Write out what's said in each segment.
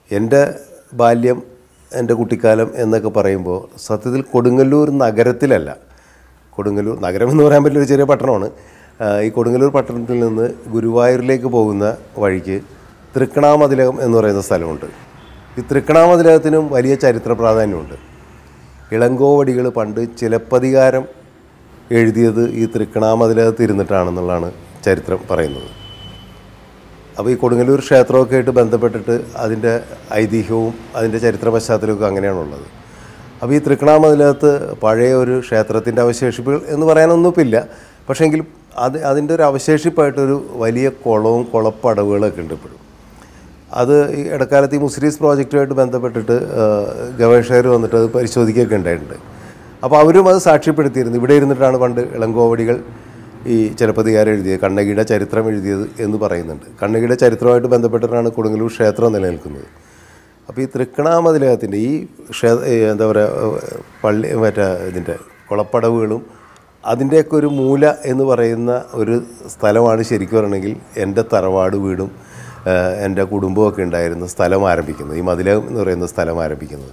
എൻ്റെ ബാല്യം എൻ്റെ കുട്ടിക്കാലം എന്നൊക്കെ പറയുമ്പോൾ സത്യത്തിൽ കൊടുങ്ങല്ലൂർ നഗരത്തിലല്ല കൊടുങ്ങല്ലൂർ നഗരം എന്ന് പറയാൻ പറ്റില്ല ഒരു ചെറിയ പട്ടണമാണ് ആ, ഈ കൊടുങ്ങല്ലൂർ പട്ടണത്തിൽ നിന്ന് ഗുരുവായൂരിലേക്ക് പോകുന്ന വഴിക്ക് തൃക്കണാമതിലകം എന്ന് പറയുന്ന സ്ഥലമുണ്ട് ഈ തൃക്കണാമതിലകത്തിനും വലിയ ചരിത്ര പ്രാധാന്യമുണ്ട് ഇളങ്കോവടികൾ പണ്ട് ചിലപ്പതികാരം എഴുതിയത് ഈ തൃക്കണാമതിലകത്ത് ഇരുന്നിട്ടാണെന്നുള്ളതാണ് ചരിത്രം പറയുന്നത് അപ്പോൾ ഈ കൊടുങ്ങല്ലൂർ ക്ഷേത്രമൊക്കെ ആയിട്ട് ബന്ധപ്പെട്ടിട്ട് അതിൻ്റെ ഐതിഹ്യവും അതിൻ്റെ ചരിത്ര പശ്ചാത്തലമൊക്കെ അങ്ങനെയാണുള്ളത് അപ്പോൾ ഈ തൃക്കണാമതിലകത്ത് പഴയ ഒരു ക്ഷേത്രത്തിൻ്റെ അവശേഷിപ്പുകൾ എന്ന് പറയാനൊന്നുമില്ല പക്ഷേങ്കിൽ അത് അതിൻ്റെ ഒരു അവശേഷിപ്പായിട്ടൊരു വലിയ കുളവും കുളപ്പടവുകളൊക്കെ ഉണ്ട് ഇപ്പോഴും അത് ഈ ഇടക്കാലത്ത് ഈ മുസ്ലിംസ് പ്രോജക്റ്റുമായിട്ട് ബന്ധപ്പെട്ടിട്ട് ഗവേഷകർ വന്നിട്ട് അത് പരിശോധിക്കുകയൊക്കെ ഉണ്ടായിട്ടുണ്ട് അപ്പോൾ അവരും അത് സാക്ഷ്യപ്പെടുത്തിയിരുന്നു ഇവിടെ ഇരുന്നിട്ടാണ് പണ്ട് ഇളങ്കോവടികൾ ഈ ചിലപ്പതികാരം എഴുതിയത് കണ്ണകിയുടെ ചരിത്രം എഴുതിയത് എന്ന് പറയുന്നുണ്ട് കണ്ണകിയുടെ ചരിത്രമായിട്ട് ബന്ധപ്പെട്ടിട്ടാണ് കൊടുങ്ങല്ലൂർ ക്ഷേത്രം നിലനിൽക്കുന്നത് അപ്പോൾ ഈ തൃക്കണാമതിലകത്തിൻ്റെ ഈ ക്ഷേ ഈ എന്താ പറയുക പള്ളി മറ്റേ ഇതിൻ്റെ കുളപ്പടവുകളും അതിൻ്റെയൊക്കെ ഒരു മൂല എന്ന് പറയുന്ന ഒരു സ്ഥലമാണ് ശരിക്കും പറയണമെങ്കിൽ എൻ്റെ തറവാട് വീടും ആ, എൻ്റെ കുടുംബമൊക്കെ ഉണ്ടായിരുന്ന സ്ഥലം ആരംഭിക്കുന്നത് ഈ മതിലകം എന്ന് പറയുന്ന സ്ഥലം ആരംഭിക്കുന്നത്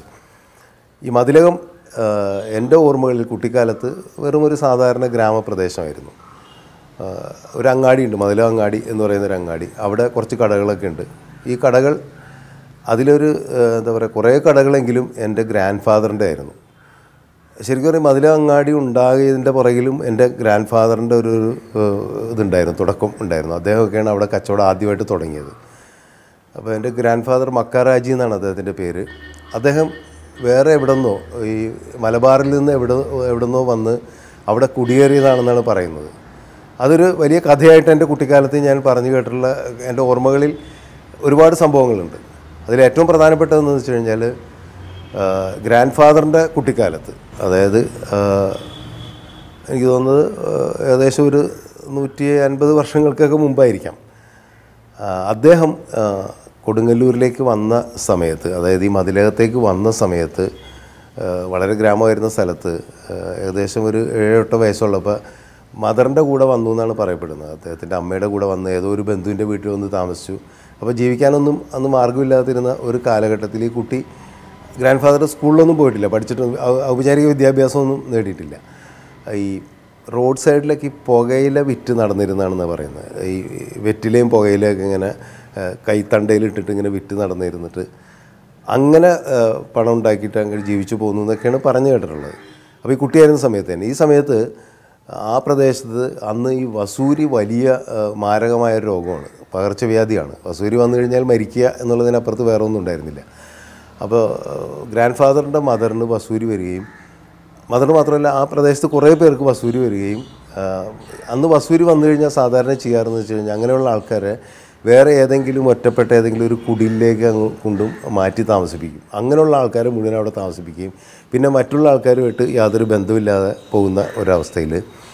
ഈ മതിലകം ആ, എൻ്റെ ഓർമ്മകളിൽ കുട്ടിക്കാലത്ത് വെറും ഒരു സാധാരണ ഗ്രാമപ്രദേശമായിരുന്നു ആ, ഒരു അങ്ങാടിയുണ്ട് മതിലകം അങ്ങാടി എന്ന് പറയുന്ന ഒരു അങ്ങാടി അവിടെ കുറച്ച് കടകളൊക്കെ ഉണ്ട് ഈ കടകൾ അതിലൊരു ആ, എന്താ പറയുക കുറേ കടകളെങ്കിലും എൻ്റെ ഗ്രാൻഡ് ഫാദറിൻ്റെ ആയിരുന്നു ശരിക്കും പറയും മതിലകം അങ്ങാടി ഉണ്ടാകിയതിൻ്റെ പുറകിലും എൻ്റെ ഗ്രാൻഡ് ഫാദറിൻ്റെ ഒരു ഒരു, ഏഹ്, ഇതുണ്ടായിരുന്നു തുടക്കം ഉണ്ടായിരുന്നു അദ്ദേഹമൊക്കെയാണ് അവിടെ കച്ചവടം ആദ്യമായിട്ട് തുടങ്ങിയത് അപ്പോൾ എൻ്റെ ഗ്രാൻഡ് ഫാദർ മക്കാരാജി എന്നാണ് അദ്ദേഹത്തിൻ്റെ പേര് അദ്ദേഹം വേറെ എവിടെന്നോ ഈ മലബാറിൽ നിന്ന് എവിടെ എവിടെന്നോ വന്ന് അവിടെ കുടിയേറിയതാണെന്നാണ് പറയുന്നത് അതൊരു വലിയ കഥയായിട്ട് എൻ്റെ കുട്ടിക്കാലത്ത് ഞാൻ പറഞ്ഞു കേട്ടിട്ടുള്ള എൻ്റെ ഓർമ്മകളിൽ ഒരുപാട് സംഭവങ്ങളുണ്ട് അതിൽ ഏറ്റവും പ്രധാനപ്പെട്ടതെന്ന് വെച്ച് കഴിഞ്ഞാൽ ഗ്രാൻഡ് ഫാദറിൻ്റെ കുട്ടിക്കാലത്ത് അതായത് ആ, എനിക്ക് തോന്നുന്നത് ആ, ഏകദേശം ഒരു നൂറ്റി അൻപത് വർഷങ്ങൾക്കൊക്കെ മുമ്പായിരിക്കാം ആ, അദ്ദേഹം ആ, കൊടുങ്ങല്ലൂരിലേക്ക് വന്ന സമയത്ത് അതായത് ഈ മതിലകത്തേക്ക് വന്ന സമയത്ത് ആ, വളരെ ഗ്രാമമായിരുന്ന സ്ഥലത്ത് ആ, ഏകദേശം ഒരു ഏഴെട്ടോ വയസ്സുള്ളപ്പോൾ മദറിൻ്റെ കൂടെ വന്നു എന്നാണ് പറയപ്പെടുന്നത് അദ്ദേഹത്തിൻ്റെ അമ്മയുടെ കൂടെ വന്ന് ഏതോ ഒരു ബന്ധുവിൻ്റെ വീട്ടിൽ വന്ന് താമസിച്ചു അപ്പോൾ ജീവിക്കാനൊന്നും അന്ന് മാർഗ്ഗമില്ലാതിരുന്ന ഒരു കാലഘട്ടത്തിൽ ഈ കുട്ടി ഗ്രാൻഡ് ഫാദർ സ്കൂളിലൊന്നും പോയിട്ടില്ല പഠിച്ചിട്ടൊന്നും ഔ- ഔപചാരിക വിദ്യാഭ്യാസമൊന്നും നേടിയിട്ടില്ല ഈ റോഡ് സൈഡിലൊക്കെ ഈ പുകയില വിറ്റ് നടന്നിരുന്നാണെന്നാണ് പറയുന്നത് ഈ വെറ്റിലയും പുകയിലയൊക്കെ ഇങ്ങനെ ആ, കൈത്തണ്ടയിലിട്ടിട്ട് ഇങ്ങനെ വിറ്റ് നടന്നിരുന്നിട്ട് അങ്ങനെ ആ, പണം ഉണ്ടാക്കിയിട്ട് അങ്ങനെ ജീവിച്ചു പോകുന്നു എന്നൊക്കെയാണ് പറഞ്ഞു കേട്ടിട്ടുള്ളത് അപ്പോൾ ഈ കുട്ടിയായിരുന്ന സമയത്ത് തന്നെ ഈ സമയത്ത് ആ പ്രദേശത്ത് അന്ന് ഈ വസൂരി വലിയ ആ, മാരകമായ ഒരു രോഗമാണ് പകർച്ചവ്യാധിയാണ് വസൂരി വന്നു കഴിഞ്ഞാൽ മരിക്കുക എന്നുള്ളതിനപ്പുറത്ത് വേറെ ഒന്നും ഉണ്ടായിരുന്നില്ല അപ്പോൾ ഗ്രാൻഡ് ഫാദറിൻ്റെ മദറിന് വസൂരി വരികയും മദർ മാത്രമല്ല ആ പ്രദേശത്ത് കുറേ പേർക്ക് വസൂരി വരികയും ആ, അന്ന് വസൂരി വന്നു കഴിഞ്ഞാൽ സാധാരണ ചെയ്യാറെന്ന് വെച്ച് കഴിഞ്ഞാൽ അങ്ങനെയുള്ള ആൾക്കാരെ വേറെ ഏതെങ്കിലും ഒറ്റപ്പെട്ട ഏതെങ്കിലും ഒരു കുടിലേക്ക് അങ്ങ് കൊണ്ടും മാറ്റി താമസിപ്പിക്കും അങ്ങനെയുള്ള ആൾക്കാരെ മുഴുവൻ അവിടെ താമസിപ്പിക്കുകയും പിന്നെ മറ്റുള്ള ആൾക്കാരുമായിട്ട് യാതൊരു ബന്ധമില്ലാതെ പോകുന്ന ഒരവസ്ഥയിൽ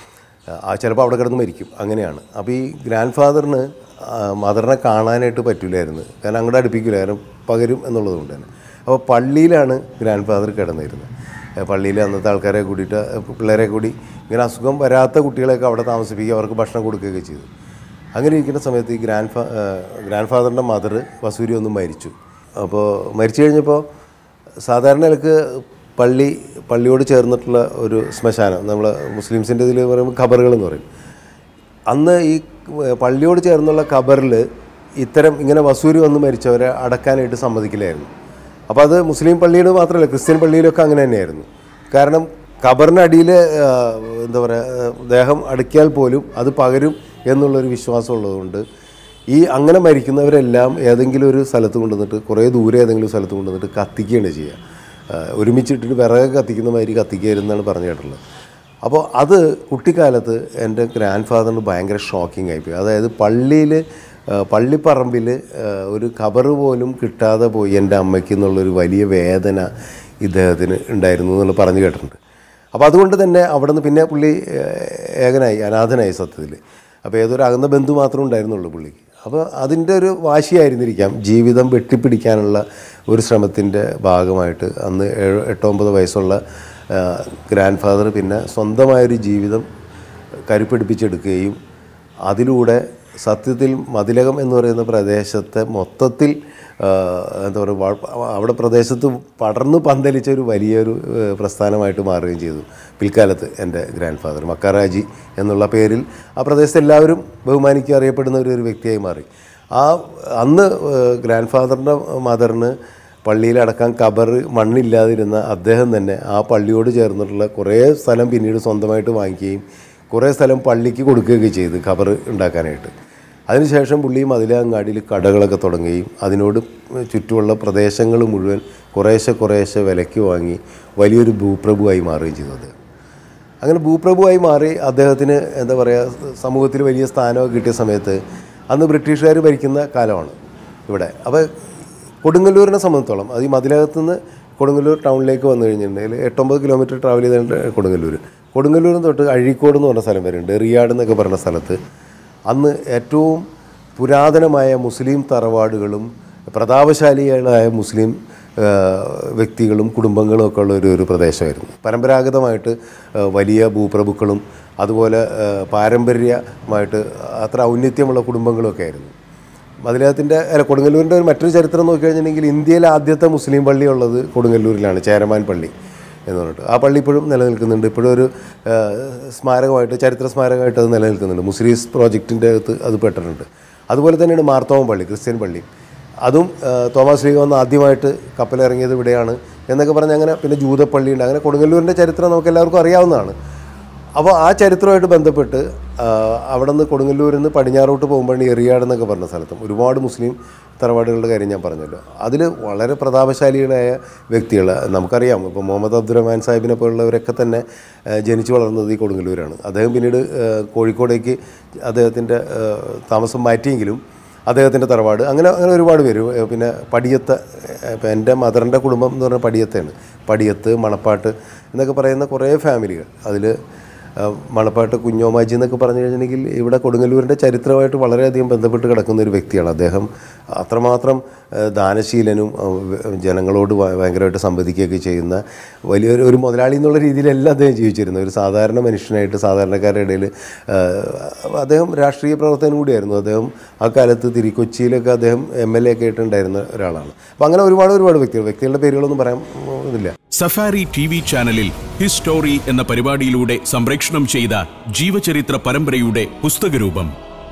ആ ചിലപ്പോൾ അവിടെ കിടന്ന് മരിക്കും അങ്ങനെയാണ് അപ്പോൾ ഈ ഗ്രാൻഡ് ഫാദറിന് മദറിനെ കാണാനായിട്ട് പറ്റില്ലായിരുന്നു കാരണം അങ്ങോട്ട് അടുപ്പിക്കില്ല കാരണം പകരും എന്നുള്ളത് കൊണ്ട് തന്നെ അപ്പോൾ പള്ളിയിലാണ് ഗ്രാൻഡ് ഫാദർ കിടന്നിരുന്നത് ഏഹ് പള്ളിയിൽ അന്നത്തെ ആൾക്കാരെ കൂടിയിട്ട് ഏഹ് പിള്ളേരെ കൂടി ഇങ്ങനെ അസുഖം വരാത്ത കുട്ടികളെയൊക്കെ അവിടെ താമസിപ്പിക്കുക അവർക്ക് ഭക്ഷണം കൊടുക്കുകയൊക്കെ ചെയ്തു അങ്ങനെ ഇരിക്കുന്ന സമയത്ത് ഈ ഗ്രാൻഡ് ഫാ ഗ്രാൻഡ് ഫാദറിൻ്റെ മദർ വസൂരി ഒന്ന് മരിച്ചു അപ്പോൾ മരിച്ചു കഴിഞ്ഞപ്പോൾ സാധാരണ നിലക്ക് പള്ളി പള്ളിയോട് ചേർന്നിട്ടുള്ള ഒരു ശ്മശാനം നമ്മൾ മുസ്ലിംസിൻ്റെ ഇതിൽ പറയുമ്പോൾ ഖബറുകൾ എന്ന് പറയും അന്ന് ഈ പള്ളിയോട് ചേർന്നുള്ള ഖബറിൽ ഇത്തരം ഇങ്ങനെ വസൂരി വന്ന് മരിച്ചവരെ അടക്കാനായിട്ട് സമ്മതിക്കില്ലായിരുന്നു അപ്പോൾ അത് മുസ്ലിം പള്ളിയുടെ മാത്രമല്ല ക്രിസ്ത്യൻ പള്ളിയിലൊക്കെ അങ്ങനെ തന്നെയായിരുന്നു കാരണം ഖബറിനടിയിൽ എന്താ പറയുക ദേഹം അടക്കിയാൽ പോലും അത് പകരും എന്നുള്ളൊരു വിശ്വാസം ഉള്ളതുകൊണ്ട് ഈ അങ്ങനെ മരിക്കുന്നവരെല്ലാം ഏതെങ്കിലും ഒരു സ്ഥലത്ത് കൊണ്ടുവന്നിട്ട് കുറേ ദൂരെ ഏതെങ്കിലും സ്ഥലത്ത് കൊണ്ടുവന്നിട്ട് കത്തിക്കുകയാണ് ചെയ്യുക ആ, ഒരുമിച്ചിട്ടിട്ട് വിറക് കത്തിക്കുന്ന മാതിരി കത്തിക്കുകയായിരുന്നാണ് പറഞ്ഞു കേട്ടിട്ടുള്ളത് അപ്പോൾ അത് കുട്ടിക്കാലത്ത് എൻ്റെ ഗ്രാൻഡ് ഫാദറിന് ഭയങ്കര ഷോക്കിംഗ് ആയിപ്പോയി അതായത് പള്ളിയിൽ പള്ളിപ്പറമ്പിൽ ഒരു ഖബർ പോലും കിട്ടാതെ പോയി എൻ്റെ അമ്മയ്ക്ക് എന്നുള്ളൊരു വലിയ വേദന ഇദ്ദേഹത്തിന് ഉണ്ടായിരുന്നു എന്നുള്ള പറഞ്ഞു കേട്ടിട്ടുണ്ട് അപ്പോൾ അതുകൊണ്ട് തന്നെ അവിടെ നിന്ന് പിന്നെ പുള്ളി ഏഹ്, ഏകനായി അനാഥനായി സത്യത്തിൽ അപ്പോൾ ഏതൊരു അകന്ന ബന്ധു മാത്രമേ ഉണ്ടായിരുന്നുള്ളൂ പുള്ളിക്ക് അപ്പോൾ അതിൻ്റെ ഒരു വാശിയായിരുന്നിരിക്കാം ജീവിതം വെട്ടിപ്പിടിക്കാനുള്ള ഒരു ശ്രമത്തിൻ്റെ ഭാഗമായിട്ട് അന്ന് ഏഴ് എട്ടൊമ്പത് വയസ്സുള്ള ഗ്രാൻഡ് ഫാദർ പിന്നെ സ്വന്തമായൊരു ജീവിതം കരുപ്പിടിപ്പിച്ചെടുക്കുകയും അതിലൂടെ സത്യത്തിൽ മതിലകം എന്ന് പറയുന്ന പ്രദേശത്തെ മൊത്തത്തിൽ ആ, എന്താ പറയുക വ- അവിടെ പ്രദേശത്ത് പടർന്നു പന്തലിച്ച ഒരു വലിയൊരു ഏ, പ്രസ്ഥാനമായിട്ട് മാറുകയും ചെയ്തു പിൽക്കാലത്ത് എൻ്റെ ഗ്രാൻഡ് ഫാദർ മക്കാറാജി എന്നുള്ള പേരിൽ ആ പ്രദേശത്ത് എല്ലാവരും ബഹുമാനിക്കുക അറിയപ്പെടുന്ന ഒരു ഒരു വ്യക്തിയായി മാറി ആ അന്ന് ഗ്രാൻഡ് ഫാദറിൻ്റെ മദറിന് പള്ളിയിലടക്കാൻ കബർ മണ്ണില്ലാതിരുന്ന അദ്ദേഹം തന്നെ ആ പള്ളിയോട് ചേർന്നിട്ടുള്ള കുറേ സ്ഥലം പിന്നീട് സ്വന്തമായിട്ട് വാങ്ങിക്കുകയും കുറേ സ്ഥലം പള്ളിക്ക് കൊടുക്കുകയൊക്കെ ചെയ്ത് ഖബർ ഉണ്ടാക്കാനായിട്ട് അതിനുശേഷം പുള്ളി മതിലങ്ങാടിയിൽ കടകളൊക്കെ തുടങ്ങുകയും അതിനോട് ചുറ്റുമുള്ള പ്രദേശങ്ങൾ മുഴുവൻ കുറേശ്ശെ കുറേശ്ശെ വിലയ്ക്ക് വാങ്ങി വലിയൊരു ഭൂപ്രഭുവായി മാറുകയും ചെയ്തു അദ്ദേഹം അങ്ങനെ ഭൂപ്രഭുവായി മാറി അദ്ദേഹത്തിന് എന്താ പറയുക സമൂഹത്തിൽ വലിയ സ്ഥാനമൊക്കെ കിട്ടിയ സമയത്ത് അന്ന് ബ്രിട്ടീഷുകാർ ഭരിക്കുന്ന കാലമാണ് ഇവിടെ അപ്പോൾ കൊടുങ്ങല്ലൂരിനെ സംബന്ധിച്ചോളം അത് ഈ മതിലകത്ത് നിന്ന് കൊടുങ്ങല്ലൂർ ടൗണിലേക്ക് വന്നു കഴിഞ്ഞിട്ടുണ്ടെങ്കിൽ എട്ടൊമ്പത് കിലോമീറ്റർ ട്രാവൽ ചെയ്തിട്ടുണ്ട് കൊടുങ്ങല്ലൂർ കൊടുങ്ങല്ലൂരിൽ നിന്ന് തൊട്ട് അഴീക്കോട് എന്ന് പറഞ്ഞ സ്ഥലം വരെയുണ്ട് റിയാഡ് എന്നൊക്കെ പറഞ്ഞ സ്ഥലത്ത് അന്ന് ഏറ്റവും പുരാതനമായ മുസ്ലിം തറവാടുകളും പ്രതാപശാലികളായ മുസ്ലിം ആ, വ്യക്തികളും കുടുംബങ്ങളും ഒക്കെ ഉള്ള ഒരു ഒരു പ്രദേശമായിരുന്നു പരമ്പരാഗതമായിട്ട് ആ, വലിയ ഭൂപ്രഭുക്കളും അതുപോലെ ആ, പാരമ്പര്യമായിട്ട് അത്ര ഔന്നത്യമുള്ള കുടുംബങ്ങളൊക്കെ ആയിരുന്നു മതിലകത്തിൻ്റെ അല്ല കൊടുങ്ങല്ലൂരിൻ്റെ ഒരു മറ്റൊരു ചരിത്രം നോക്കിക്കഴിഞ്ഞിട്ടുണ്ടെങ്കിൽ ഇന്ത്യയിലെ ആദ്യത്തെ മുസ്ലിം പള്ളി ഉള്ളത് കൊടുങ്ങല്ലൂരിലാണ് ചേരമാൻ പള്ളി എന്ന് പറഞ്ഞിട്ട് ആ പള്ളി ഇപ്പോഴും നിലനിൽക്കുന്നുണ്ട് ഇപ്പോഴും ഒരു ആ, സ്മാരകമായിട്ട് ചരിത്ര സ്മാരകമായിട്ട് അത് നിലനിൽക്കുന്നുണ്ട് മുസ്ലിംസ് പ്രോജക്റ്റിൻ്റെ അകത്ത് അത് പെട്ടിട്ടുണ്ട് അതുപോലെ തന്നെയാണ് മാർത്തോമൻ പള്ളി ക്രിസ്ത്യൻ പള്ളി അതും ആ, തോമസ് ലീഗ വന്ന് ആദ്യമായിട്ട് കപ്പലിറങ്ങിയത് ഇവിടെയാണ് എന്നൊക്കെ പറഞ്ഞ് അങ്ങനെ പിന്നെ ജൂതപ്പള്ളിയുണ്ട് അങ്ങനെ കൊടുങ്ങല്ലൂരിൻ്റെ ചരിത്രം നമുക്ക് എല്ലാവർക്കും അറിയാവുന്നതാണ് അപ്പോൾ ആ ചരിത്രമായിട്ട് ബന്ധപ്പെട്ട് ആ, അവിടെ നിന്ന് കൊടുങ്ങല്ലൂരിൽ നിന്ന് പടിഞ്ഞാറോട്ട് പോകുമ്പോഴാണ് എറിയാട് എന്നൊക്കെ പറഞ്ഞ സ്ഥലത്തും ഒരുപാട് മുസ്ലിം തറവാടുകളുടെ കാര്യം ഞാൻ പറഞ്ഞല്ലോ അതിൽ വളരെ പ്രതാപശാലികളായ വ്യക്തികൾ നമുക്കറിയാം ഇപ്പോൾ മുഹമ്മദ് അബ്ദുറഹ്മാൻ സാഹിബിനെ പോലുള്ളവരൊക്കെ തന്നെ ആ, ജനിച്ചു വളർന്നത് ഈ കൊടുങ്ങല്ലൂരാണ് അദ്ദേഹം പിന്നീട് ആ, കോഴിക്കോടേക്ക് അദ്ദേഹത്തിൻ്റെ ആ, താമസം മാറ്റിയെങ്കിലും അദ്ദേഹത്തിൻ്റെ തറവാട് അങ്ങനെ അങ്ങനെ ഒരുപാട് പേര് ഏ, പിന്നെ പടിയത്ത് ഇപ്പം എൻ്റെ മദറിൻ്റെ കുടുംബം എന്ന് പറഞ്ഞാൽ പടിയത്താണ് പടിയത്ത് മണപ്പാട്ട് എന്നൊക്കെ പറയുന്ന കുറേ ഫാമിലികൾ അതിൽ മണപ്പാട്ട് കുഞ്ഞോമാജി എന്നൊക്കെ പറഞ്ഞു കഴിഞ്ഞിട്ടുണ്ടെങ്കിൽ ഇവിടെ കൊടുങ്ങല്ലൂരിൻ്റെ ചരിത്രമായിട്ട് വളരെയധികം ബന്ധപ്പെട്ട് കിടക്കുന്ന ഒരു വ്യക്തിയാണ് അദ്ദേഹം അത്രമാത്രം ആ, ദാനശീലനും ആ, വ- ജനങ്ങളോട് ഭ- ഭയങ്കരമായിട്ട് സംവദിക്കുകയൊക്കെ ചെയ്യുന്ന വലിയൊരു ഒരു മുതലാളി എന്നുള്ള രീതിയിലല്ല അദ്ദേഹം ജീവിച്ചിരുന്നത് ഒരു സാധാരണ മനുഷ്യനായിട്ട് സാധാരണക്കാരുടെ ഇടയിൽ ആ, അദ്ദേഹം രാഷ്ട്രീയ പ്രവർത്തനം കൂടിയായിരുന്നു അദ്ദേഹം ആ കാലത്ത് തിരുക്കൊച്ചിയിലൊക്കെ അദ്ദേഹം എം എൽ എ ഒക്കെ ആയിട്ടുണ്ടായിരുന്ന ഒരാളാണ് അപ്പോൾ അങ്ങനെ ഒരുപാട് ഒരുപാട് വ്യക്തികൾ വ്യക്തികളുടെ പേരുകളൊന്നും പറയാൻ ഉം, ഇതില്ല സഫാരി ടി വി ചാനലിൽ ഹിസ് സ്റ്റോറി എന്ന പരിപാടിയിലൂടെ സംപ്രേഷണം ചെയ്ത ജീവചരിത്ര പരമ്പരയുടെ പുസ്തകരൂപം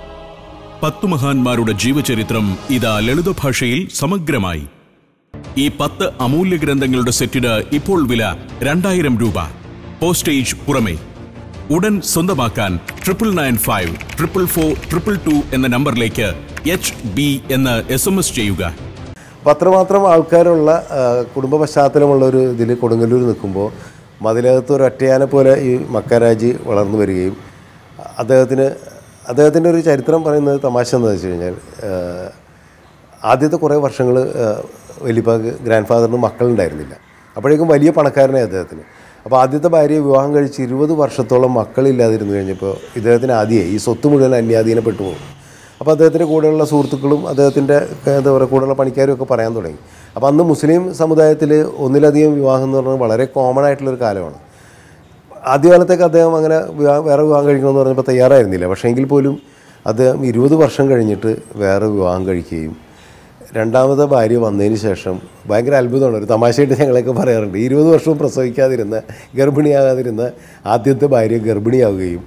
പത്തു മഹാന്മാരുടെ ജീവചരിത്രം ഇതാ ലളിത ഭാഷയിൽ സമഗ്രമായി ഈ പത്ത് അമൂല്യ ഗ്രന്ഥങ്ങളുടെ സെറ്റിന് ഇപ്പോൾ വില രണ്ടായിരം രൂപ പോസ്റ്റേജ് പുറമെ ഉടൻ സ്വന്തമാക്കാൻ triple nine five triple four triple two എന്ന നമ്പറിലേക്ക് എച്ച് ബി എന്ന് എസ് എം എസ് ചെയ്യുക അപ്പോൾ അത്രമാത്രം ആൾക്കാരുള്ള ആ, കുടുംബ പശ്ചാത്തലമുള്ള ഒരു ഇതിൽ കൊടുങ്ങല്ലൂർ നിൽക്കുമ്പോൾ മതിലകത്ത് ഒരു ഒറ്റയാനെ പോലെ ഈ മക്കാരാജി വളർന്നു വരികയും അദ്ദേഹത്തിന് അദ്ദേഹത്തിൻ്റെ ഒരു ചരിത്രം പറയുന്നത് തമാശ എന്ന് വെച്ച് കഴിഞ്ഞാൽ ആ, ആദ്യത്തെ കുറേ വർഷങ്ങൾ വലിയപ്പാക്ക് ഗ്രാൻഡ് ഫാദറിന് മക്കളുണ്ടായിരുന്നില്ല അപ്പോഴേക്കും വലിയ പണക്കാരനായി അദ്ദേഹത്തിന് അപ്പോൾ ആദ്യത്തെ ഭാര്യയെ വിവാഹം കഴിച്ച് ഇരുപത് വർഷത്തോളം മക്കളില്ലാതിരുന്നു കഴിഞ്ഞപ്പോൾ ഇദ്ദേഹത്തിന് ആദ്യമേ ഈ സ്വത്ത് മുഴുവൻ അന്യാധീനപ്പെട്ടു പോകും അപ്പോൾ അദ്ദേഹത്തിൻ്റെ കൂടെയുള്ള സുഹൃത്തുക്കളും അദ്ദേഹത്തിൻ്റെ എന്താ പറയുക കൂടെയുള്ള പണിക്കാരും ഒക്കെ പറയാൻ തുടങ്ങി അപ്പോൾ അന്ന് മുസ്ലിം സമുദായത്തിൽ ഒന്നിലധികം വിവാഹം എന്ന് പറഞ്ഞാൽ വളരെ കോമൺ ആയിട്ടുള്ളൊരു കാലമാണ് ആദ്യകാലത്തൊക്കെ അദ്ദേഹം അങ്ങനെ വിവാഹം വേറെ വിവാഹം കഴിക്കണമെന്ന് പറഞ്ഞപ്പോൾ തയ്യാറായിരുന്നില്ല പക്ഷേ എങ്കിൽ പോലും അദ്ദേഹം ഇരുപത് വർഷം കഴിഞ്ഞിട്ട് വേറെ വിവാഹം കഴിക്കുകയും രണ്ടാമത്തെ ഭാര്യ വന്നതിന് ശേഷം ഭയങ്കര അത്ഭുതമാണ് ഒരു തമാശയായിട്ട് ഞങ്ങളൊക്കെ പറയാറുണ്ട് ഇരുപത് വർഷവും പ്രസവിക്കാതിരുന്ന ഗർഭിണിയാകാതിരുന്ന ആദ്യത്തെ ഭാര്യ ഗർഭിണിയാവുകയും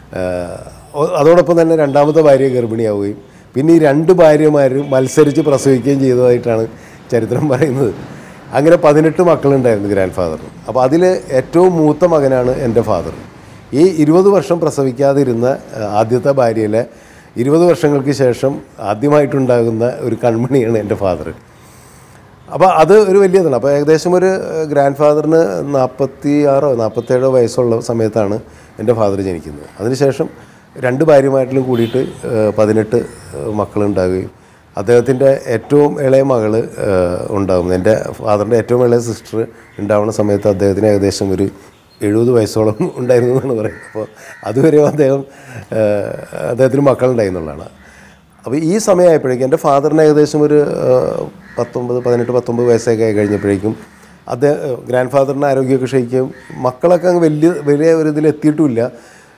ആഹ് അതോടൊപ്പം തന്നെ രണ്ടാമത്തെ ഭാര്യ ഗർഭിണിയാവുകയും പിന്നെ ഈ രണ്ട് ഭാര്യമാരും മത്സരിച്ച് പ്രസവിക്കുകയും ചെയ്തതായിട്ടാണ് ചരിത്രം പറയുന്നത് അങ്ങനെ പതിനെട്ട് മക്കളുണ്ടായിരുന്നു ഗ്രാൻഡ് ഫാദറിന് അപ്പോൾ അതിൽ ഏറ്റവും മൂത്ത മകനാണ് എൻ്റെ ഫാദർ ഈ ഇരുപത് വർഷം പ്രസവിക്കാതിരുന്ന ആ, ആദ്യത്തെ ഭാര്യയിലെ ഇരുപത് വർഷങ്ങൾക്ക് ശേഷം ആദ്യമായിട്ടുണ്ടാകുന്ന ഒരു കൺമണിയാണ് എൻ്റെ ഫാദർ അപ്പോൾ അത് ഒരു വലിയതാണ് അപ്പോൾ ഏകദേശം ഒരു ഗ്രാൻഡ് ഫാദറിന് നാൽപ്പത്തി ആറോ നാൽപ്പത്തേഴോ വയസ്സുള്ള സമയത്താണ് എൻ്റെ ഫാദർ ജനിക്കുന്നത് അതിനുശേഷം രണ്ട് ഭാര്യമാരിലും കൂടിയിട്ട് ഏഹ്, പതിനെട്ട് ഏഹ്, മക്കളുണ്ടാകുകയും അദ്ദേഹത്തിൻ്റെ ഏറ്റവും ഇളയ മകൾ ഉണ്ടാകും എൻ്റെ ഫാദറിൻ്റെ ഏറ്റവും ഇളയ സിസ്റ്റർ ഉണ്ടാവുന്ന സമയത്ത് അദ്ദേഹത്തിന് ഏകദേശം ഒരു എഴുപത് വയസ്സോളം ഉണ്ടായിരുന്നു എന്നാണ് പറയുന്നത് അപ്പോൾ അതുവരെയും അദ്ദേഹം ഏഹ്, അദ്ദേഹത്തിന് മക്കളുണ്ടായി എന്നുള്ളതാണ് അപ്പോൾ ഈ സമയമായപ്പോഴേക്കും എൻ്റെ ഫാദറിന് ഏകദേശം ഒരു ആ, പത്തൊമ്പത് പതിനെട്ട് പത്തൊമ്പത് വയസ്സൊക്കെ ആയി കഴിഞ്ഞപ്പോഴേക്കും അദ്ദേഹം ഗ്രാൻഡ് ഫാദറിന് ആരോഗ്യമൊക്കെ ക്ഷയിക്കുകയും മക്കളൊക്കെ അങ്ങ് വലിയ വലിയ ഒരു ഇതിൽ എത്തിയിട്ടുമില്ല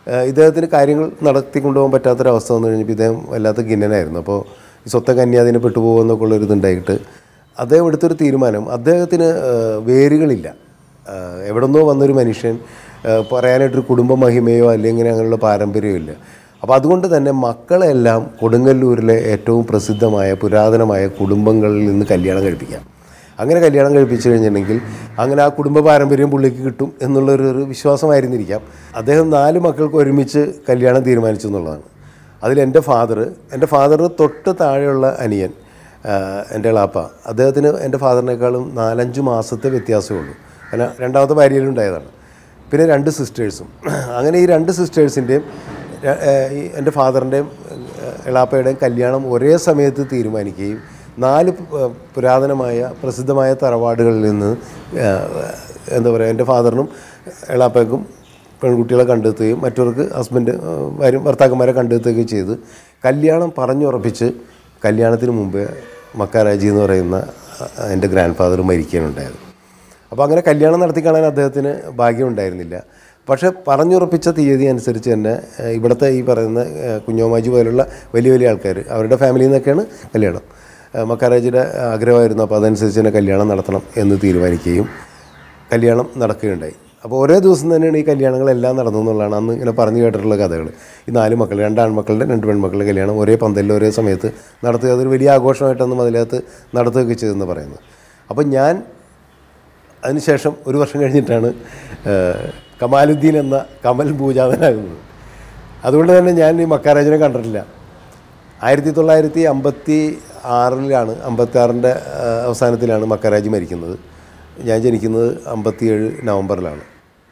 ഏഹ് ഇദ്ദേഹത്തിന് കാര്യങ്ങൾ നടത്തി കൊണ്ടുപോകാൻ പറ്റാത്തൊരവസ്ഥ വന്നു കഴിഞ്ഞപ്പോൾ ഇദ്ദേഹം വല്ലാത്ത ഖിന്നനായിരുന്നു അപ്പോൾ ഈ സ്വത്ത കന്യാദിനെ പെട്ടുപോകുമെന്നൊക്കെ ഉള്ളൊരു ഇതുണ്ടായിട്ട് അദ്ദേഹം എടുത്തൊരു തീരുമാനം അദ്ദേഹത്തിന് ഏഹ് വേരുകളില്ല ഏഹ് എവിടുന്നോ വന്നൊരു മനുഷ്യൻ ഏഹ് പറയാനായിട്ടൊരു കുടുംബ മഹിമയോ അല്ലെങ്കിൽ അങ്ങനെയുള്ള പാരമ്പര്യമോ ഇല്ല അപ്പോൾ അതുകൊണ്ട് തന്നെ മക്കളെല്ലാം കൊടുങ്ങല്ലൂരിലെ ഏറ്റവും പ്രസിദ്ധമായ പുരാതനമായ കുടുംബങ്ങളിൽ നിന്ന് കല്യാണം കഴിപ്പിക്കാം അങ്ങനെ കല്യാണം കഴിപ്പിച്ചു കഴിഞ്ഞിട്ടുണ്ടെങ്കിൽ അങ്ങനെ ആ കുടുംബ പാരമ്പര്യം പുള്ളിക്ക് കിട്ടും എന്നുള്ളൊരു ഒരു വിശ്വാസമായിരുന്നിരിക്കാം അദ്ദേഹം നാല് മക്കൾക്ക് ഒരുമിച്ച് കല്യാണം തീരുമാനിച്ചു എന്നുള്ളതാണ് അതിൽ എൻ്റെ ഫാദർ എൻ്റെ ഫാദർ തൊട്ട് താഴെയുള്ള അനിയൻ ആ, എൻ്റെ ഇളാപ്പ അദ്ദേഹത്തിന് എൻ്റെ ഫാദറിനേക്കാളും നാലഞ്ച് മാസത്തെ വ്യത്യാസമേ ഉള്ളൂ കാരണം രണ്ടാമത്തെ ഭാര്യയിലുണ്ടായതാണ് പിന്നെ രണ്ട് സിസ്റ്റേഴ്സും അങ്ങനെ ഈ രണ്ട് സിസ്റ്റേഴ്സിൻ്റെയും ഈ എൻ്റെ ഫാദറിൻ്റെയും എളാപ്പയുടെയും കല്യാണം ഒരേ സമയത്ത് തീരുമാനിക്കുകയും നാല് പു- പുരാതനമായ പ്രസിദ്ധമായ തറവാടുകളിൽ നിന്ന് ആ, എന്താ പറയുക എൻ്റെ ഫാദറിനും എളാപ്പയ്ക്കും പെൺകുട്ടികളെ കണ്ടെത്തുകയും മറ്റവർക്ക് ഹസ്ബൻഡ് ഭാര്യ ഭർത്താക്കന്മാരെ കണ്ടെത്തുകയും ചെയ്ത് കല്യാണം പറഞ്ഞുറപ്പിച്ച് കല്യാണത്തിന് മുമ്പേ മക്കാരാജി എന്ന് പറയുന്ന ആ, എൻ്റെ ഗ്രാൻഡ് ഫാദർ മരിക്കാനുണ്ടായത് അപ്പോൾ അങ്ങനെ കല്യാണം നടത്തി കാണാൻ അദ്ദേഹത്തിന് ഭാഗ്യമുണ്ടായിരുന്നില്ല പക്ഷേ പറഞ്ഞുറപ്പിച്ച തീയതി അനുസരിച്ച് തന്നെ ഏഹ്, ഇവിടുത്തെ ഈ പറയുന്ന ഏഹ്, കുഞ്ഞോമാജി പോലുള്ള വലിയ വലിയ ആൾക്കാർ അവരുടെ ഫാമിലിയിൽ നിന്നൊക്കെയാണ് കല്യാണം ഏഹ്, മക്കാരാജിയുടെ ആഗ്രഹമായിരുന്നു അപ്പോൾ അതനുസരിച്ച് തന്നെ കല്യാണം നടത്തണം എന്ന് തീരുമാനിക്കുകയും കല്യാണം നടക്കുകയുണ്ടായി അപ്പോൾ ഒരേ ദിവസം തന്നെയാണ് ഈ കല്യാണങ്ങളെല്ലാം നടന്നു എന്നുള്ളതാണ് അന്ന് ഇങ്ങനെ പറഞ്ഞു കേട്ടിട്ടുള്ള കഥകൾ ഈ നാല് മക്കൾ രണ്ട് ആൺമക്കളുടെ രണ്ട് പെൺമക്കളുടെ കല്യാണം ഒരേ പന്തലിൽ ഒരേ സമയത്ത് നടത്തുക അതൊരു വലിയ ആഘോഷമായിട്ടൊന്നും അതിനകത്ത് നടത്തുകയൊക്കെ ചെയ്തെന്ന് പറയുന്നത് അപ്പോൾ ഞാൻ അതിനുശേഷം ഒരു വർഷം കഴിഞ്ഞിട്ടാണ് ഏഹ്, കമാലുദ്ദീൻ എന്ന കമൽ പൂജാതനാകുന്നത് അതുകൊണ്ട് തന്നെ ഞാൻ ഈ മക്കാരാജിനെ കണ്ടിട്ടില്ല ആയിരത്തി തൊള്ളായിരത്തി അമ്പത്തി ആറിലാണ് അമ്പത്തി ആറിൻ്റെ അവസാനത്തിലാണ് മക്കാരാജി മരിക്കുന്നത് ഞാൻ ജനിക്കുന്നത് അമ്പത്തിയേഴ് നവംബറിലാണ്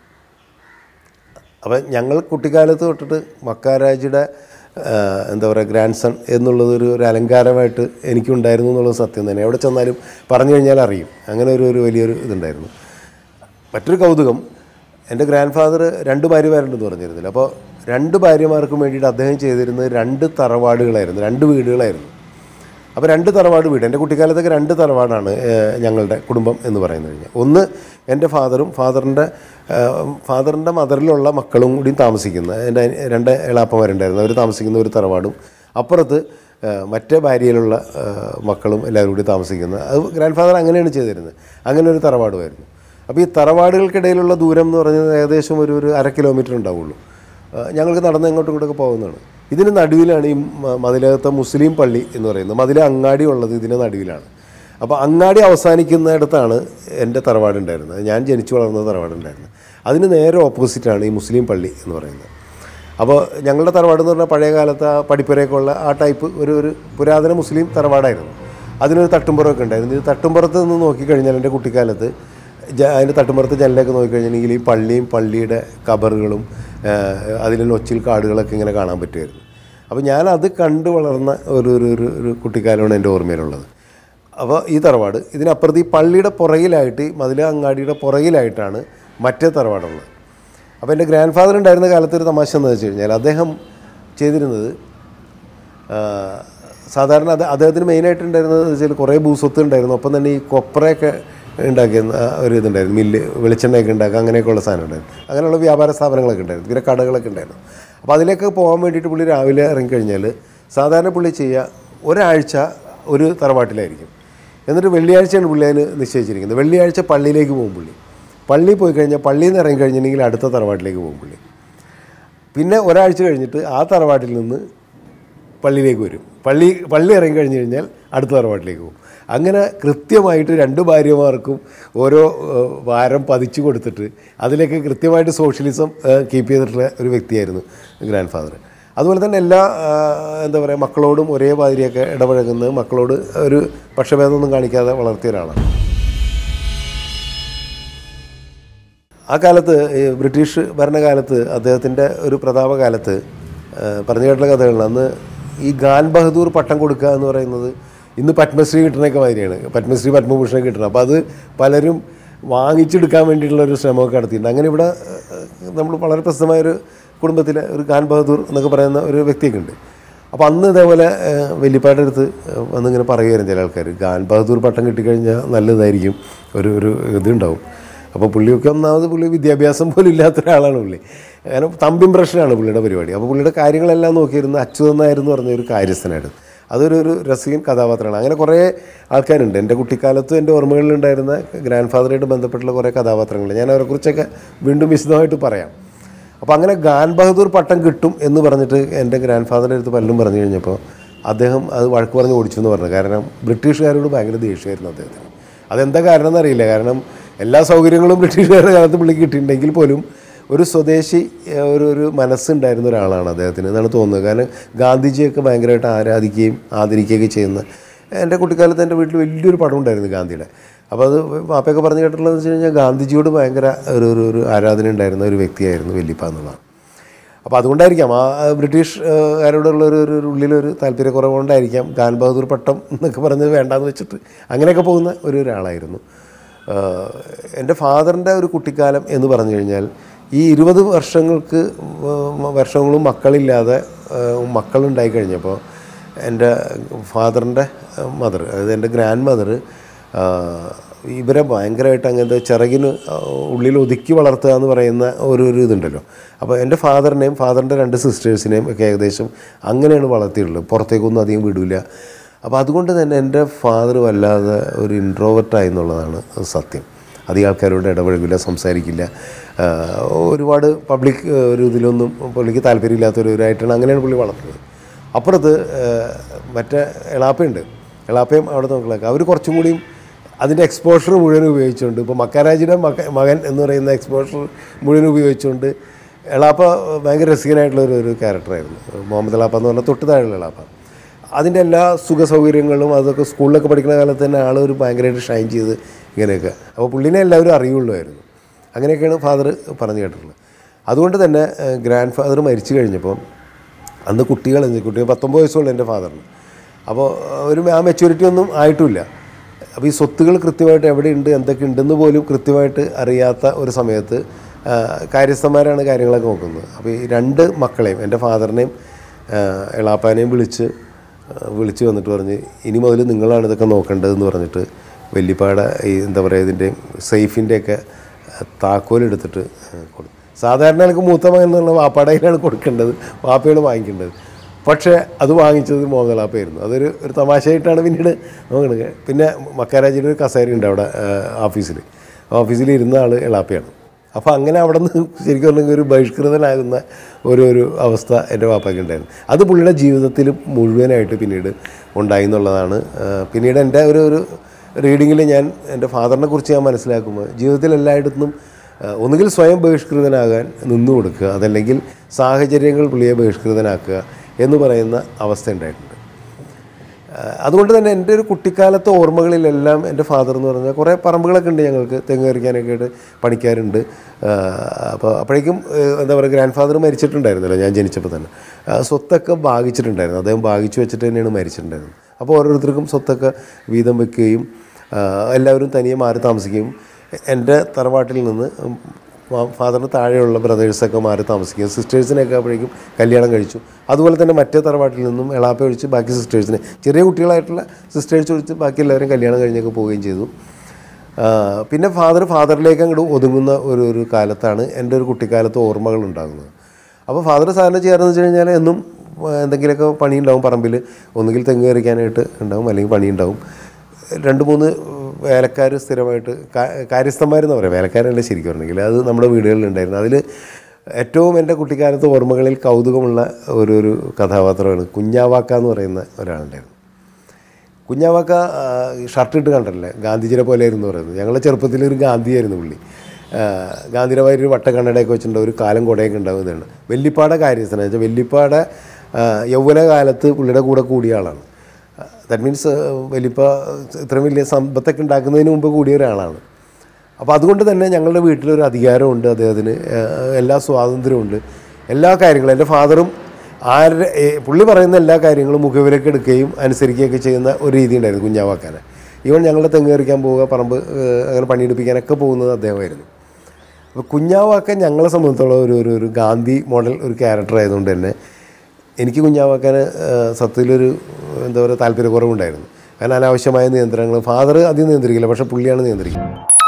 അപ്പം ഞങ്ങൾ കുട്ടിക്കാലത്ത് തൊട്ടിട്ട് മക്കാരാജിയുടെ ആ, എന്താ പറയുക ഗ്രാൻഡ് സൺ എന്നുള്ളത് ഒരു ഒരു അലങ്കാരമായിട്ട് എനിക്കുണ്ടായിരുന്നു എന്നുള്ളത് സത്യം തന്നെ എവിടെ ചെന്നാലും പറഞ്ഞു കഴിഞ്ഞാൽ അറിയും അങ്ങനെ ഒരു ഒരു വലിയൊരു ഇതുണ്ടായിരുന്നു മറ്റൊരു കൗതുകം എൻ്റെ ഗ്രാൻഡ് ഫാദർ രണ്ട് ഭാര്യമാരുണ്ടെന്ന് പറഞ്ഞിരുന്നില്ല അപ്പോൾ രണ്ട് ഭാര്യമാർക്കും വേണ്ടിയിട്ട് അദ്ദേഹം ചെയ്തിരുന്നത് രണ്ട് തറവാടുകളായിരുന്നു രണ്ട് വീടുകളായിരുന്നു അപ്പോൾ രണ്ട് തറവാട് വീട് എൻ്റെ കുട്ടിക്കാലത്തൊക്കെ രണ്ട് തറവാടാണ് ഏഹ്, ഞങ്ങളുടെ കുടുംബം എന്ന് പറയുന്നത് കഴിഞ്ഞാൽ ഒന്ന് എൻ്റെ ഫാദറും ഫാദറിൻ്റെ ഫാദറിൻ്റെ മദറിലുള്ള മക്കളും കൂടി താമസിക്കുന്ന എൻ്റെ അനി- രണ്ട് എളാപ്പന്മാരുണ്ടായിരുന്നു അവർ താമസിക്കുന്ന ഒരു തറവാടും അപ്പുറത്ത് ഏഹ്, മറ്റേ ഭാര്യയിലുള്ള ഏഹ്, മക്കളും എല്ലാവരും കൂടി താമസിക്കുന്ന അത് ഗ്രാൻഡ് ഫാദർ അങ്ങനെയാണ് ചെയ്തിരുന്നത് അങ്ങനെ ഒരു തറവാടുമായിരുന്നു അപ്പോൾ ഈ തറവാടുകൾക്കിടയിലുള്ള ദൂരം എന്ന് പറയുന്നത് ഏകദേശം ഒരു ഒരു അര കിലോമീറ്റർ ഉണ്ടാവുള്ളൂ ആ, ഞങ്ങൾക്ക് നടന്ന് അങ്ങോട്ടും ഇങ്ങോട്ടൊക്കെ പോകുന്നതാണ് ഇതിന് നടുവിലാണ് ഈ മ- മതിലകത്തെ മുസ്ലിം പള്ളി എന്ന് പറയുന്നത് മതിലെ അങ്ങാടി ഉള്ളത് ഇതിന് നടുവിലാണ് അപ്പോൾ അങ്ങാടി അവസാനിക്കുന്നിടത്താണ് എൻ്റെ തറവാടുണ്ടായിരുന്നത് ഞാൻ ജനിച്ചു വളർന്ന തറവാടുണ്ടായിരുന്നത് അതിന് നേരെ ഓപ്പോസിറ്റാണ് ഈ മുസ്ലിം പള്ളി എന്ന് പറയുന്നത് അപ്പോൾ ഞങ്ങളുടെ തറവാട് എന്ന് പറഞ്ഞാൽ പഴയ കാലത്ത് ആ പടിപ്പുരയൊക്കെ ഉള്ള ആ ടൈപ്പ് ഒരു ഒരു പുരാതന മുസ്ലിം തറവാടായിരുന്നു അതിനൊരു തട്ടുംപുറമൊക്കെ ഉണ്ടായിരുന്നു ഇത് തട്ടുംപുറത്ത് നിന്ന് നോക്കിക്കഴിഞ്ഞാൽ എൻ്റെ കുട്ടിക്കാലത്ത് ജ- അതിൻ്റെ തട്ടുമ്പുറത്ത് ജനലൊക്കെ നോക്കിക്കഴിഞ്ഞിട്ടുണ്ടെങ്കിൽ ഈ പള്ളിയും പള്ളിയുടെ കബറുകളും അതിലെ നൊച്ചിൽ കാടുകളൊക്കെ ഇങ്ങനെ കാണാൻ പറ്റുമായിരുന്നു അപ്പോൾ ഞാൻ അത് കണ്ടു വളർന്ന ഒരു ഒരു ഒരു ഒരു കുട്ടിക്കാലമാണ് എൻ്റെ ഓർമ്മയിലുള്ളത് അപ്പോൾ ഈ തറവാട് ഇതിനപ്പുറത്ത് ഈ പള്ളിയുടെ പുറകിലായിട്ട് ഈ മതില അങ്ങാടിയുടെ പുറകിലായിട്ടാണ് മറ്റേ തറവാടുള്ളത് അപ്പോൾ എൻ്റെ ഗ്രാൻഡ് ഫാദർ ഉണ്ടായിരുന്ന കാലത്ത് ഒരു തമാശ എന്ന് വെച്ച് കഴിഞ്ഞാൽ അദ്ദേഹം ചെയ്തിരുന്നത് ആ, സാധാരണ അത് അദ്ദേഹത്തിന് മെയിനായിട്ട് ഉണ്ടായിരുന്നത് വെച്ചാൽ കുറേ ഭൂസ്വത്ത് ഉണ്ടായിരുന്നു ഒപ്പം തന്നെ ഈ കൊപ്രയൊക്കെ ഉണ്ടാക്കിയ ആ, ഒരു ഇതുണ്ടായിരുന്നു മില്ല് വെളിച്ചെണ്ണയൊക്കെ ഉണ്ടാക്കുക അങ്ങനെയൊക്കെയുള്ള സാധനം ഉണ്ടായിരുന്നു അങ്ങനെയുള്ള വ്യാപാര സ്ഥാപനങ്ങളൊക്കെ ഉണ്ടായിരുന്നു പിന്നെ കടകളൊക്കെ ഉണ്ടായിരുന്നു അപ്പോൾ അതിലേക്ക് പോകാൻ വേണ്ടിയിട്ട് പുള്ളി രാവിലെ ഇറങ്ങിക്കഴിഞ്ഞാൽ സാധാരണ പുള്ളി ചെയ്യുക ഒരാഴ്ച ഒരു തറവാട്ടിലായിരിക്കും എന്നിട്ട് വെള്ളിയാഴ്ചയാണ് പുള്ളി അതിന് നിശ്ചയിച്ചിരിക്കുന്നത് വെള്ളിയാഴ്ച പള്ളിയിലേക്ക് പോകും പുള്ളി പള്ളിയിൽ പോയി കഴിഞ്ഞാൽ പള്ളിയിൽ നിന്ന് ഇറങ്ങി കഴിഞ്ഞിട്ടുണ്ടെങ്കിൽ അടുത്ത തറവാട്ടിലേക്ക് പോകും പുള്ളി പിന്നെ ഒരാഴ്ച കഴിഞ്ഞിട്ട് ആ തറവാട്ടിൽ നിന്ന് പള്ളിയിലേക്ക് വരും പള്ളി പള്ളി ഇറങ്ങി കഴിഞ്ഞ് കഴിഞ്ഞാൽ അടുത്ത തറവാട്ടിലേക്ക് പോകും അങ്ങനെ കൃത്യമായിട്ട് രണ്ട് ഭാര്യമാർക്കും ഓരോ ഏഹ്, വാരം പതിച്ചു കൊടുത്തിട്ട് അതിലേക്ക് കൃത്യമായിട്ട് സോഷ്യലിസം കീപ്പ് ചെയ്തിട്ടുള്ള ഒരു വ്യക്തിയായിരുന്നു ഗ്രാൻഡ് ഫാദർ അതുപോലെ തന്നെ എല്ലാ ആ, എന്താ പറയുക മക്കളോടും ഒരേ മാതിരിയൊക്കെ ഇടപഴകുന്നത് മക്കളോട് ഒരു പക്ഷഭേദമൊന്നും കാണിക്കാതെ വളർത്തിയ ഒരാളാണ് ആ കാലത്ത് ഈ ബ്രിട്ടീഷ് ഭരണകാലത്ത് അദ്ദേഹത്തിൻ്റെ ഒരു പ്രതാപകാലത്ത് ആ, പറഞ്ഞു കേട്ടുള്ള കഥകളിൽ അന്ന് ഈ ഖാൻ ബഹദൂർ പട്ടം കൊടുക്കുക എന്ന് പറയുന്നത് ഇന്ന് പത്മശ്രീ കിട്ടണൊക്കെ മാതിരിയാണ് പത്മശ്രീ പത്മഭൂഷണൊക്കെ കിട്ടണം അപ്പോൾ അത് പലരും വാങ്ങിച്ചെടുക്കാൻ വേണ്ടിയിട്ടുള്ള ഒരു ശ്രമമൊക്കെ നടത്തിയിട്ടുണ്ട് അങ്ങനെ ഇവിടെ നമ്മൾ വളരെ പ്രസിദ്ധമായൊരു കുടുംബത്തിലെ ഒരു ഖാൻ ബഹദൂർ എന്നൊക്കെ പറയുന്ന ഒരു വ്യക്തിയൊക്കെ ഉണ്ട് അപ്പോൾ അന്ന് ഇതേപോലെ ഏഹ്, വല്യപ്പായുടെ അടുത്ത് ഏഹ്, വന്നിങ്ങനെ പറയുമായിരുന്നു ചില ആൾക്കാർ ഖാൻ ബഹദൂർ പട്ടം കിട്ടിക്കഴിഞ്ഞാൽ നല്ലതായിരിക്കും ഒരു ഒരു ഇതുണ്ടാവും അപ്പോൾ പുള്ളിയൊക്കെ ഒന്നാമത് പുള്ളി വിദ്യാഭ്യാസം പോലും ഇല്ലാത്ത ഒരാളാണ് പുള്ളി അങ്ങനെ തമ്പ് ഇംപ്രഷനാണ് പുള്ളിയുടെ പരിപാടി അപ്പോൾ പുള്ളിയുടെ കാര്യങ്ങളെല്ലാം നോക്കിയിരുന്ന അച്യുതൻ നായർ എന്ന് പറഞ്ഞ ഒരു കാര്യസ്ഥനായിരുന്നു അതൊരു ഒരു രസീൻ കഥാപാത്രമാണ് അങ്ങനെ കുറേ ആൾക്കാരുണ്ട് എൻ്റെ കുട്ടിക്കാലത്തും എൻ്റെ ഓർമ്മകളിലുണ്ടായിരുന്ന ഗ്രാൻഡ് ഫാദറായിട്ട് ബന്ധപ്പെട്ടുള്ള കുറേ കഥാപാത്രങ്ങൾ ഞാൻ അവരെക്കുറിച്ചൊക്കെ വീണ്ടും വിശദമായിട്ട് പറയാം അപ്പോൾ അങ്ങനെ ഖാൻ ബഹദൂർ പട്ടം കിട്ടും എന്ന് പറഞ്ഞിട്ട് എൻ്റെ ഗ്രാൻഡ് ഫാദറിൻ്റെ അടുത്ത് പലരും പറഞ്ഞു കഴിഞ്ഞപ്പോൾ അദ്ദേഹം അത് വഴക്ക് പറഞ്ഞ് ഓടിച്ചു എന്ന് പറഞ്ഞു കാരണം ബ്രിട്ടീഷുകാരോട് ഭയങ്കര ദേഷ്യമായിരുന്നു അദ്ദേഹത്തിന് അതെന്താ കാരണം എന്നറിയില്ല കാരണം എല്ലാ സൗകര്യങ്ങളും ബ്രിട്ടീഷുകാരുടെ കാലത്ത് പുള്ളിക്ക് കിട്ടിയിട്ടുണ്ടെങ്കിൽ പോലും ഒരു സ്വദേശി ഏഹ്, ഒരു ഒരു മനസ്സുണ്ടായിരുന്ന ഒരാളാണ് അദ്ദേഹത്തിന് എന്നാണ് തോന്നുന്നത് കാരണം ഗാന്ധിജിയൊക്കെ ഭയങ്കരമായിട്ട് ആരാധിക്കുകയും ആദരിക്കുകയൊക്കെ ചെയ്യുന്ന എൻ്റെ കുട്ടിക്കാലത്ത് എൻ്റെ വീട്ടിൽ വലിയൊരു പടം ഉണ്ടായിരുന്നു ഗാന്ധിയുടെ അപ്പോൾ അത് വാപ്പയൊക്കെ പറഞ്ഞു കേട്ടിട്ടുള്ളത് വെച്ച് കഴിഞ്ഞാൽ ഗാന്ധിജിയോട് ഭയങ്കര ഒരു ഒരു ഒരു ആരാധന ഉണ്ടായിരുന്ന ഒരു വ്യക്തിയായിരുന്നു വല്യപ്പ എന്നുള്ളതാണ് അപ്പോൾ അതുകൊണ്ടായിരിക്കാം ആ ആ ബ്രിട്ടീഷുകാരോടുള്ള ഒരു ഒരു ഒരു ഉള്ളിലൊരു താല്പര്യക്കുറവുകൊണ്ടായിരിക്കാം ഖാൻ ബഹദൂർ പട്ടം എന്നൊക്കെ പറഞ്ഞത് വേണ്ടാന്ന് വെച്ചിട്ട് അങ്ങനെയൊക്കെ പോകുന്ന ഒരു ഒരാളായിരുന്നു ആഹ് എൻ്റെ ഫാദറിൻ്റെ ഒരു കുട്ടിക്കാലം എന്ന് പറഞ്ഞു കഴിഞ്ഞാൽ ഈ ഇരുപത് വർഷങ്ങൾക്ക് വ- വർഷങ്ങളും മക്കളില്ലാതെ ആഹ് മക്കളുണ്ടായി കഴിഞ്ഞപ്പോൾ എൻ്റെ ഫാദറിൻ്റെ മദർ അതായത് എൻ്റെ ഗ്രാൻഡ് മദർ ഇവരെ ഭയങ്കരമായിട്ട് അങ്ങനത്തെ ചിറകിന് ഉള്ളിൽ ഒതുക്കി വളർത്തുക എന്ന് പറയുന്ന ഒരു ഒരു ഇതുണ്ടല്ലോ അപ്പോൾ എൻ്റെ ഫാദറിനെയും ഫാദറിൻ്റെ രണ്ട് സിസ്റ്റേഴ്സിനെയും ഒക്കെ ഏകദേശം അങ്ങനെയാണ് വളർത്തിയിട്ടുള്ളത് പുറത്തേക്കൊന്നും അധികം വിടില്ല അപ്പോൾ അതുകൊണ്ട് തന്നെ എൻ്റെ ഫാദർ വല്ലാതെ ഒരു ഇൻട്രോവർട്ടായി എന്നുള്ളതാണ് സത്യം അധികം ആൾക്കാരോട് ഇടപഴകില്ല സംസാരിക്കില്ല ആ, ഒരുപാട് പബ്ലിക് ഒരു ഇതിലൊന്നും പുള്ളിക്ക് താല്പര്യമില്ലാത്തൊരുവരായിട്ടാണ് അങ്ങനെയാണ് പുള്ളി വളർത്തുന്നത് അപ്പുറത്ത് ആ, മറ്റേ എളാപ്പയുണ്ട് എളാപ്പയും അവിടെ നോക്കില്ല അവർ കുറച്ചും കൂടിയും അതിൻ്റെ എക്സ്പോഷർ മുഴുവൻ ഉപയോഗിച്ചുകൊണ്ട് ഇപ്പോൾ മക്കാരാജിയുടെ മക മകൻ എന്ന് പറയുന്ന എക്സ്പോഷർ മുഴുവൻ ഉപയോഗിച്ചുകൊണ്ട് എളാപ്പ ഭയങ്കര രസികനായിട്ടുള്ള ഒരു ഒരു ക്യാരക്ടറായിരുന്നു മുഹമ്മദ് എളാപ്പ എന്ന് പറഞ്ഞാൽ തൊട്ട് താഴെയുള്ള എളാപ്പ അതിൻ്റെ എല്ലാ സുഖ സൗകര്യങ്ങളും അതൊക്കെ സ്കൂളിലൊക്കെ പഠിക്കുന്ന കാലത്ത് തന്നെ ആൾ ഒരു ഭയങ്കരമായിട്ട് ഷൈൻ ചെയ്ത് ഇങ്ങനെയൊക്കെ അപ്പോൾ പുള്ളിനെ എല്ലാവരും അറിയുള്ളായിരുന്നു അങ്ങനെയൊക്കെയാണ് ഫാദർ പറഞ്ഞു കേട്ടിട്ടുള്ളത് അതുകൊണ്ട് തന്നെ ഗ്രാൻഡ് ഫാദർ മരിച്ചു കഴിഞ്ഞപ്പോൾ അന്ന് കുട്ടികൾ കുട്ടികൾ പത്തൊമ്പത് വയസ്സുള്ള എൻ്റെ ഫാദറിന് അപ്പോൾ ഒരു ആ മെച്യൂരിറ്റി ഒന്നും ആയിട്ടുമില്ല അപ്പോൾ ഈ സ്വത്തുകൾ കൃത്യമായിട്ട് എവിടെയുണ്ട് എന്തൊക്കെ ഉണ്ടെന്ന് പോലും കൃത്യമായിട്ട് അറിയാത്ത ഒരു സമയത്ത് ആ, കാര്യസ്ഥന്മാരാണ് കാര്യങ്ങളൊക്കെ നോക്കുന്നത് അപ്പോൾ ഈ രണ്ട് മക്കളെയും എൻ്റെ ഫാദറിനെയും എളാപ്പാനെയും വിളിച്ച് ആ, വിളിച്ച് വന്നിട്ട് പറഞ്ഞ് ഇനി മുതൽ നിങ്ങളാണ് ഇതൊക്കെ നോക്കേണ്ടതെന്ന് പറഞ്ഞിട്ട് വല്യപ്പാടെ ഈ എന്താ പറയുക ഇതിൻ്റെ സേഫിൻ്റെയൊക്കെ താക്കോലെടുത്തിട്ട് കൊടുത്തു സാധാരണ എനിക്ക് മൂത്ത മകൻ എന്നുള്ള വാപ്പാടെ കയ്യിലാണ് കൊടുക്കേണ്ടത് വാപ്പയാണ് വാങ്ങിക്കേണ്ടത് പക്ഷേ അത് വാങ്ങിച്ചത് മോഹൻലാപ്പായിരുന്നു അതൊരു ഒരു തമാശയായിട്ടാണ് പിന്നീട് നോക്കണത് പിന്നെ മക്കാരാജിയുടെ ഒരു കസേരയുണ്ട് അവിടെ ഓഫീസിൽ ഓഫീസിൽ ഇരുന്ന ആൾ എളാപ്പയാണ് അപ്പോൾ അങ്ങനെ അവിടെ നിന്ന് ശരിക്കും പറഞ്ഞെങ്കിൽ ഒരു ബഹിഷ്കൃതനാകുന്ന ഒരു ഒരു അവസ്ഥ എൻ്റെ വാപ്പയ്ക്ക് ഉണ്ടായിരുന്നു അത് പുള്ളിയുടെ ജീവിതത്തിൽ മുഴുവനായിട്ട് പിന്നീട് ഉണ്ടായി എന്നുള്ളതാണ് ആ, പിന്നീട് എൻ്റെ ഒരു ഒരു റീഡിങ്ങിൽ ഞാൻ എൻ്റെ ഫാദറിനെ കുറിച്ച് ഞാൻ മനസ്സിലാക്കുമ്പോൾ ജീവിതത്തിൽ എല്ലായിടത്തും ആ, ഒന്നുകിൽ സ്വയം ബഹിഷ്കൃതനാകാൻ നിന്നു കൊടുക്കുക അതല്ലെങ്കിൽ സാഹചര്യങ്ങൾ പുള്ളിയെ ബഹിഷ്കൃതനാക്കുക എന്ന് പറയുന്ന അവസ്ഥ ഉണ്ടായിട്ടുണ്ട് ആ, അതുകൊണ്ട് തന്നെ എൻ്റെ ഒരു കുട്ടിക്കാലത്തെ ഓർമ്മകളിലെല്ലാം എൻ്റെ ഫാദർ എന്ന് പറഞ്ഞാൽ കുറേ പറമ്പുകളൊക്കെ ഉണ്ട് ഞങ്ങൾക്ക് തെങ്ങ് കറിക്കാനൊക്കെ ആയിട്ട് പണിക്കാരുണ്ട് ആ, അപ്പോൾ അപ്പോഴേക്കും ഏ, എന്താ പറയുക ഗ്രാൻഡ് ഫാദർ മരിച്ചിട്ടുണ്ടായിരുന്നല്ലോ ഞാൻ ജനിച്ചപ്പോൾ തന്നെ ആ, സ്വത്തൊക്കെ ഭാഗിച്ചിട്ടുണ്ടായിരുന്നു അദ്ദേഹം ഭാഗിച്ചു വെച്ചിട്ട് തന്നെയാണ് മരിച്ചിട്ടുണ്ടായിരുന്നത് അപ്പോൾ ഓരോരുത്തർക്കും സ്വത്തൊക്കെ വീതം വെക്കുകയും ആ, എല്ലാവരും തനിയെ മാറി താമസിക്കുകയും എൻ്റെ തറവാട്ടിൽ നിന്ന് ഉം, ഫാ- ഫാദറിന് താഴെയുള്ള ബ്രദേഴ്സൊക്കെ മാറി താമസിക്കുക സിസ്റ്റേഴ്സിനെയൊക്കെ അപ്പോഴേക്കും കല്യാണം കഴിച്ചു അതുപോലെ തന്നെ മറ്റേ തറവാട്ടിൽ നിന്നും എളാപ്പ ഒഴിച്ച് ബാക്കി സിസ്റ്റേഴ്സിനെ ചെറിയ കുട്ടികളായിട്ടുള്ള സിസ്റ്റേഴ്സ് ഒഴിച്ച് ബാക്കി എല്ലാവരും കല്യാണം കഴിഞ്ഞൊക്കെ പോവുകയും ചെയ്തു ആ, പിന്നെ ഫാദർ ഫാദറിലേക്ക് അങ്ങോട്ട് ഒതുങ്ങുന്ന ഒരു ഒരു കാലത്താണ് എൻ്റെ ഒരു കുട്ടിക്കാലത്ത് ഓർമ്മകൾ ഉണ്ടാകുന്നത് അപ്പോൾ ഫാദർ സാറിന് ചെയ്യാറെന്ന് വെച്ച് കഴിഞ്ഞാൽ എന്നും ആ, എന്തെങ്കിലുമൊക്കെ പണിയുണ്ടാവും പറമ്പിൽ ഒന്നുകിൽ തെങ്ങ് കയറിക്കാനായിട്ട് ഉണ്ടാവും അല്ലെങ്കിൽ പണിയുണ്ടാവും രണ്ട് മൂന്ന് വേലക്കാർ സ്ഥിരമായിട്ട് കാ- കാര്യസ്ഥന്മാരെന്ന് പറയാം വേലക്കാരല്ല ശരിക്കും പറഞ്ഞെങ്കിൽ അത് നമ്മുടെ വീടുകളിലുണ്ടായിരുന്നു അതിൽ ഏറ്റവും എൻ്റെ കുട്ടിക്കാലത്ത് ഓർമ്മകളിൽ കൗതുകമുള്ള ഒരു ഒരു കഥാപാത്രമാണ് കുഞ്ഞാവാക്ക എന്ന് പറയുന്ന ഒരാളുണ്ടായിരുന്നു കുഞ്ഞാവാക്ക ആ, ഷർട്ട് ഇട്ട് കണ്ടല്ലേ ഗാന്ധിജിനെ പോലെ ആയിരുന്നു പറയുന്നത് ഞങ്ങളുടെ ചെറുപ്പത്തിൽ ഒരു ഗാന്ധിയായിരുന്നു പുള്ളി ആ, ഗാന്ധിയുടെ മാതിരി ഒരു വട്ട കണ്ണടയൊക്കെ വെച്ചിട്ടുണ്ട് ഒരു കാലം കുടയൊക്കെ ഉണ്ടാകുന്നതാണ് വെല്ലിപ്പാടെ കാര്യസ്ഥന വെച്ചാൽ വെല്ലിപ്പാടെ ആ, യൗവന കാലത്ത് പുള്ളിയുടെ കൂടെ കൂടിയ ആളാണ് ദാറ്റ് മീൻസ് വലിപ്പ ഇത്രയും വലിയ സമ്പത്തൊക്കെ ഉണ്ടാക്കുന്നതിന് മുമ്പ് കൂടിയ ഒരാളാണ് അപ്പോൾ അതുകൊണ്ട് തന്നെ ഞങ്ങളുടെ വീട്ടിലൊരു അധികാരമുണ്ട് അദ്ദേഹത്തിന് ഏഹ് എല്ലാ സ്വാതന്ത്ര്യമുണ്ട് എല്ലാ കാര്യങ്ങളും എൻ്റെ ഫാദറും ആരുടെ ഏ- പുള്ളി പറയുന്ന എല്ലാ കാര്യങ്ങളും മുഖവിലേക്ക് എടുക്കുകയും അനുസരിക്കുകയൊക്കെ ചെയ്യുന്ന ഒരു രീതി ഉണ്ടായിരുന്നു കുഞ്ഞാവാക്കാനെ ഈവൻ ഞങ്ങളുടെ തെങ്ങ് കയറിക്കാൻ പോവുക പറമ്പ് ഏഹ് അങ്ങനെ പണിയെടുപ്പിക്കാനൊക്കെ പോകുന്നത് അദ്ദേഹമായിരുന്നു അപ്പോൾ കുഞ്ഞാവാക്ക ഞങ്ങളെ സംബന്ധിച്ചോളം ഒരു ഒരു ഒരു ഗാന്ധി മോഡൽ ഒരു ക്യാരക്ടർ ആയതുകൊണ്ട് തന്നെ എനിക്ക് കുഞ്ഞാവാക്കാന് ഏഹ് സത്യത്തിലൊരു എന്താ പറയുക താല്പര്യക്കുറവുണ്ടായിരുന്നു കാരണം അനാവശ്യമായ നിയന്ത്രണങ്ങൾ ഫാദർ അധികം നിയന്ത്രിക്കില്ല പക്ഷേ പുള്ളിയാണ് നിയന്ത്രിക്കുന്നത്